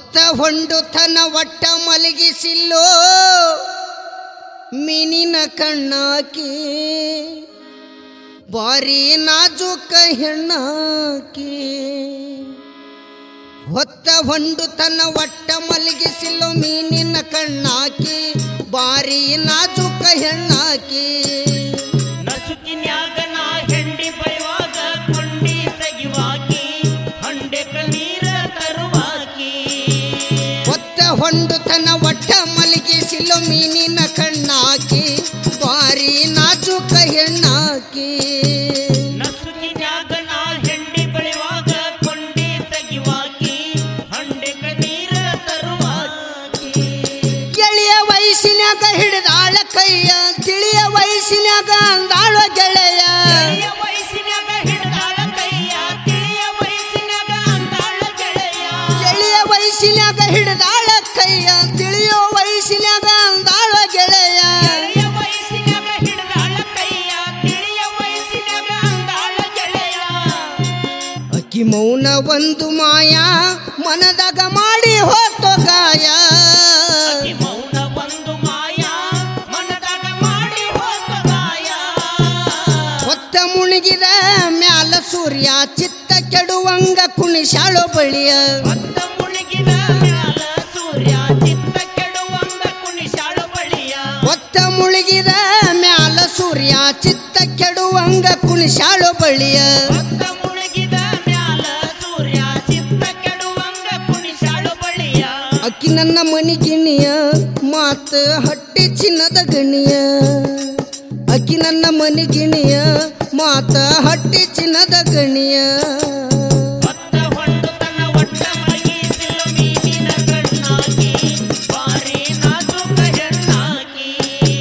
ಹೊತ್ತ ಹೊಂಡುತನ ಒಟ್ಟ ಮಲಗಿಸಿಲ್ಲೋ ಮೀನಿನ ಕಣ್ಣಾಕಿ ಬಾರಿ ನಾಜೂಕ ಹೆಣ್ಣಾಕಿ ಹೊತ್ತ ಹೊಂಡುತನ ಒಟ್ಟ ಮಲಗಿಸಿಲ್ಲೋ ಮೀನಿನ ಕಣ್ಣಾಕಿ ಬಾರಿ ನಾಜೂಕ ಹೆಣ್ಣಾಕಿ ನಸುಕಿನ್ಯಾಗ ನಾ ಹೆಂಡಿ ಬೈವಾಗ ಕೊಂಡಿ ತೆಗಿವಾಕಿ ಹಂಡೆಕ ನೀರ ತರುವಾಕಿ ಹೊತ್ತ ಹೊಂಡುತನ ಒಟ್ಟ ಮಲಗಿಸಿಲ್ಲೋ ಮೀನಿನ ಕಣ್ಣಾಕಿ ಬಾರಿ ನಾಜೂಕ ಹೆಣ್ಣಾಕಿ ನಸುಕಿನ್ಯಾಗ ನಾ ಹೆಂಡಿ ಬೈವಾಗ ಕೊಂಡಿ ತೆಗಿವಾಕಿ ಹಂಡೆಕ ನೀರ ತರುವಾಕಿ ಎಳೆಯ ವಯಸ್ಸಿನಾಗ ಹಿಡಿದಾಳ ಕೈಯ ತಿಳಿಯ ವಯಸ್ಸಿನಾಗ ಅಂದಾಳ ಗೆಳೆಯ ತಿಳಿಯ ವಯಸ್ಸಿನ್ಯಾಗ ಹಿಡ್ದಾಳ ಕೈಯ ತಿಳಿಯ ವಯಸ್ಸಿನ್ಯಾಗ ಅಂದಾಳ ಗೆಳೆಯ ಎಳೆಯ ವಯಸ್ಸಿನಾಗ ಹಿಡಿದಾಳ ಕೈಯ ತಿಳಿಯೋ ವಯಸ್ಸಿನಾಗ ಅಂದಾಳ ಗೆಳೆಯ ತಿಳಿಯ ವಯಸ್ಸಿನ್ಯಾಗ ಹಿಡ್ದಾಳ ಕೈಯ ತಿಳಿಯ ವಯಸ್ಸಿನ್ಯಾಗ ಅಂದಾಳ ಗೆಳೆಯ ಅಕ್ಕಿ ಮೌನ ಒಂದು ಮಾಯ ಮನದಾಗ ಮಾಡಿ ಹೋತೋ ಗಾಯ ಅತಿ ಮೌನ ಒಂದು ಮಾಯ ಮನದಾಗ ಮಾಡಿ ಹೋದ ಗಾಯ ಹೊತ್ತ ಮುಳುಗಿದ ಮ್ಯಾಲ ಸೂರ್ಯ ಚಿತ್ತ ಕೆಡುವಂಗ ಕುಣಿಶಾಳೋ ಬಳಿಯ ಭತ್ತ ಮುಳುಗಿದ ಮ್ಯಾಲ ಸೂರ್ಯ ಚಿತ್ತ ಕೆಡುವಂಗ ಕುಣಿಶಾಳು ಬಳಿಯ ಹೊತ್ತ ಮುಳುಗಿದ ಮ್ಯಾಲ ಸೂರ್ಯ ಚಿತ್ತ ಕೆಡುವಂಗ ಕುಣಿಶಾಳೋ ಬಳಿಯ ಭತ್ತ ಮುಳುಗಿದ ಮ್ಯಾಲ ಸೂರ್ಯ ಚಿತ್ತ ಕೆಡುವಂಗ ಕುಣಿಶಾಳು ಬಳಿಯ ಅಕ್ಕಿ ನನ್ನ ಮನಿಗಿಣಿಯ ಮಾತ ಹಟ್ಟಿ ಚಿನ್ನದ ಗಣಿಯ ಅಕ್ಕಿ ನನ್ನ ಮನಿಗಿಣಿಯ ಮಾತ ಹಟ್ಟಿ ಚಿನ್ನದ ಗಣಿಯ ಭತ್ತ ಹೊಂಡು ತನ್ನ ಒಟ್ಟ ಮಗಿಸಿಲು ಮೀನಿನ ಕಣ್ಣಾಕಿ ಬಾರಿ ನಾಜೂಕ ಹೆಣ್ಣಾಕಿ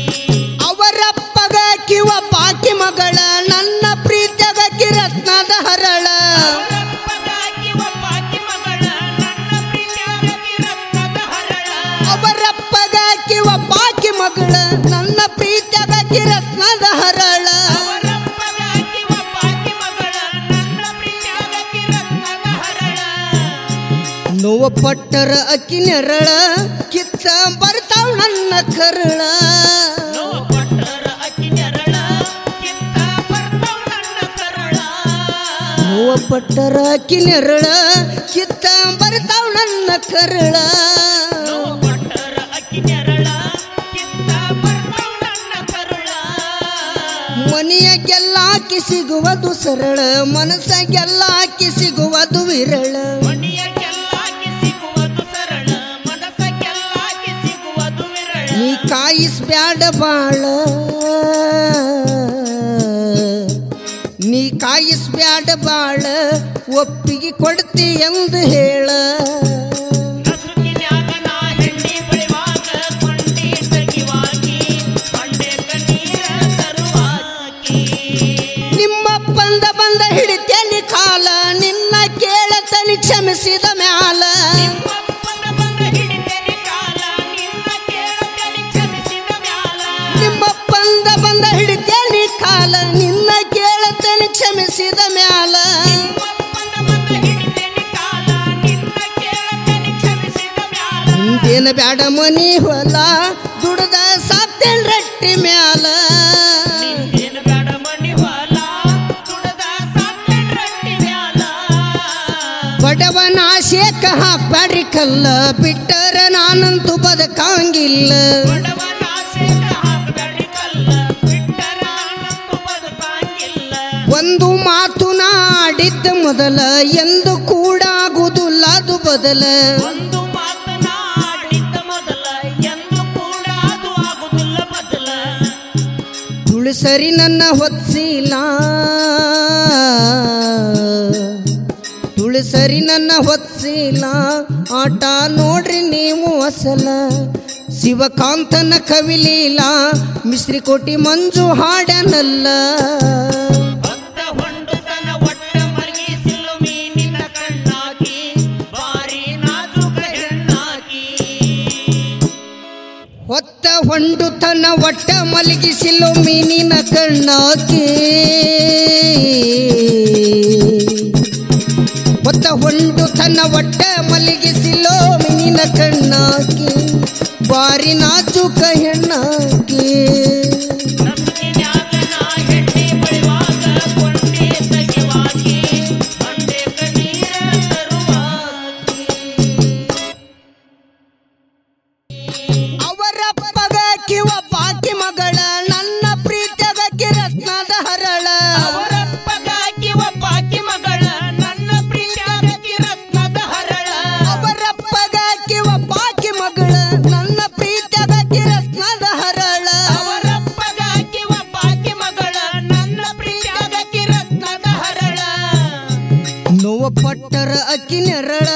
ಅವರಪ್ಪಗ ಕಿವ ಪಾಕಿ ಮಗಳ ನನ್ನ ಪ್ರೀತಿಯಾಗ ಕಿರತ್ನದ ಹರಳ ಅವರಪ್ಪಗಾಗಿ ಒಬ್ಬಾಕಿ ಮಗಳ ನನ್ನ ಪ್ರೀತಿಯಾಗಿ ರತ್ನದ ಹರಳ ಅವರಪ್ಪಗ ಕಿವ ಪಾಕಿ ಮಗಳ ನನ್ನ ಪ್ರೀತಿಯಾಗ ಕಿರತ್ನದ ಹರಳ ಅವರಪ್ಪಗಾಗಿ ಒಬ್ಬಾಕಿ ಮಗಳ ನನ್ನ ಪ್ರೀತಿಯಾಗಿ ರತ್ನದ ಹರಳ ನೋವ ಪಟ್ಟರ ಅಕ್ಕಿ ನೆರಳ ಕಿತ್ತ ಬರ್ತಾವ್ ನನ್ನ ಕರಳ ನೋವು ಪಟ್ಟರ ಅಕ್ಕಿ ನೆರಳ ಕಿತ್ತ ಬರ್ತಾವ್ ನನ್ನ ಕರಳ ನೋವ ಪಟ್ಟರ ಅಕ್ಕಿ ನೆರಳ ಕಿತ್ತ ಬರ್ತಾವ್ ನನ್ನ ಕರಳ ನೋವು ಪಟ್ಟರ ಅಕ್ಕಿ ನೆರಳ ಕಿತ್ತ ಬರ್ತಾವ್ ನನ್ನ ಕರಳ ಮನೆಯಾಗೆಲ್ಲಾಕಿ ಸಿಗುವುದು ಸರಳ ಮನಸ್ಸಾಗೆಲ್ಲಾಕಿ ಸಿಗುವುದು ವಿರಳ ಮಣಿಯಕ್ಕೆಲ್ಲಾಕಿ ಸಿಗುವುದು ಸರಳ ಮನಸ್ಸಕ್ಕೆಲ್ಲಾಕಿ ಸಿಗುವುದು ವಿರಳ ನೀ ಕಾಯಿಸ್ಬ್ಯಾಡ ಬಾಳ ನೀ ಕಾಯಿಸ್ಬ್ಯಾಡ ಬಾಳ ಒಪ್ಪಿಗೆ ಕೊಡ್ತಿ ಎಂದು ಹೇಳ ನಸುಕಿನ್ಯಾಗ ನಾ ಹೆಂಡಿ ಬಳಿವಾಗ ಕೊಂಡಿ ತೆಗಿವಾಗಿ ಹಂಡೆಕ ನೀರ ತರುವಾಕಿ ನಿಮ್ಮಪ್ಪಂದ ಬಂದ ಹಿಡಿತೇನಿ ಕಾಲ ನಿನ್ನ ಕೇಳತನಿ ಕ್ಷಮಿಸಿದ ಮ್ಯಾಲ ನಿಮ್ಮಪ್ಪನ ಬಂದ ಹಿಡಿತೇನೆ ಕಾಲ ನಿನ್ನ ಕೇಳತನಿ ಕ್ಷಮಿಸಿದ ಮ್ಯಾಲ ನಿಮ್ಮಪ್ಪಂದ ಬಂದ ಹಿಡಿತೇನಿ ಕಾಲ ನಿನ್ನ ಕೇಳತನಿ ಕ್ಷಮಿಸಿದ ಮ್ಯಾಲ ನಿಮ್ಮಪ್ಪನ ಬಂದ ಹಿಡಿತೇನೆ ಕಾಲ ನಿನ್ನ ಕೇಳತನಿ ಕ್ಷಮಿಸಿದ ಮ್ಯಾಲ ಹಿಂದೇನ ಬ್ಯಾಡ ಮನಿ ಹೊಲ ದುಡ್ದ ಸಾತ್ತೇನ್ ರಟ್ಟಿ ಮ್ಯಾಲ ನಿಂದೇನು ಬೇಡ ಮಣಿ ಹೊಲ ದುಡದ ಸಾತ್ತೆನ್ ರಟ್ಟಿ ಮ್ಯಾಲ ಬಡವನ ಆಶೇಕ ಹಾಕ್ಬ್ಯಾಡ್ರಿ ಕಲ್ಲ ಬಿಟ್ಟರ ನಾನಂತೂ ಬದುಕಂಗಿಲ್ಲ ಬಡವನ ಆಸೆಗ ಹಾಕ್ಬೇಡಿ ಕಲ್ಲ ಬಿಟ್ಟರ ನಂತು ಬದುಕಂಗಿಲ್ಲ ಒಂದು ಮಾತು ನಾಡಿದ್ದ ಮೊದಲ ಎಂದು ಕೂಡ ಆಗುವುದಿಲ್ಲ ಅದು ಬದಲ ಒಂದು ಮಾತನಾಡಿದ್ದ ಮೊದಲ ಎಂದು ಕೂಡ ಅದು ಆಗುದಿಲ್ಲ ಬದಲ ತುಳಸರಿ ನನ್ನ ಹೊತ್ಸಿಲ್ಲ ತುಳಸರಿ ನನ್ನ ಹೊತ್ಸಿಲ್ಲ ಆಟ ನೋಡ್ರಿ ನೀವು ಅಸಲ ಶಿವಕಾಂತನ ಕವಿಲೀಲ ಮಿಶ್ರಿಕೋಟಿ ಮಂಜು ಹಾಡನಲ್ಲ ಭಕ್ತ ಹೊಂಡುತನ ಒಟ್ಟ ಮಲಗಿಸಿಲು ಮೀನಿನ ಕಣ್ಣಾಕಿ ಬಾರಿ ನಾಜುಕ ಹೆಣ್ಣಾಕಿ ಹೊತ್ತ ಹೊಂಡುತನ ಒಟ್ಟ ಮಲಗಿಸಿಲು ಮೀನಿನ ಕಣ್ಣಾಕಿ ಹೊತ್ತ ಹೊಂಡುತನ ಒಟ್ಟ ಮಲಗಿಸಿಲೋ ಮಿನಿ ಬಾರಿ ನಾಜುಕ ಹೆಣ್ಣಾಕಿ ನಸುಕಿನ್ಯಾಗ ನಾ ಹೆಣ್ಣೆ ಬಳಿವಾಗ ಕೊಂಡೆ ತೆಗಿವಾಕಿ ಬಂಡೆ ಕಣ್ಣೀರ ತರುವಾಕಿ ಅವರ ಪಗಕಿ ಒಬ್ಬಾಕಿ ಮಗಳ ನನ್ನ ಪ್ರೀತಿಯಾಗ ಕಿರತ್ನದ ಹರಳ ಅವರಪ್ಪಗಾಗಿ ಒಬ್ಬಾಕಿ ಮಗಳ ನನ್ನ ಪ್ರಿಯಾಗ ಕಿರತ್ನದ ಹರಳ ಅವರ ಪಗಕಿ ಒಬ್ಬಾಕಿ ಮಗಳ ನನ್ನ ಪ್ರೀತಿಯಾಗ ಕಿರತ್ನದ ಹರಳ ಅವರಪ್ಪಗಾಗಿ ಒಬ್ಬಾಕಿ ಮಗಳ ನನ್ನ ಪ್ರಿಯಾಗ ಕಿರತ್ನದ ಹರಳ ನೋವ ಪಟ್ಟರ ಅಕ್ಕಿ ನೆರಳ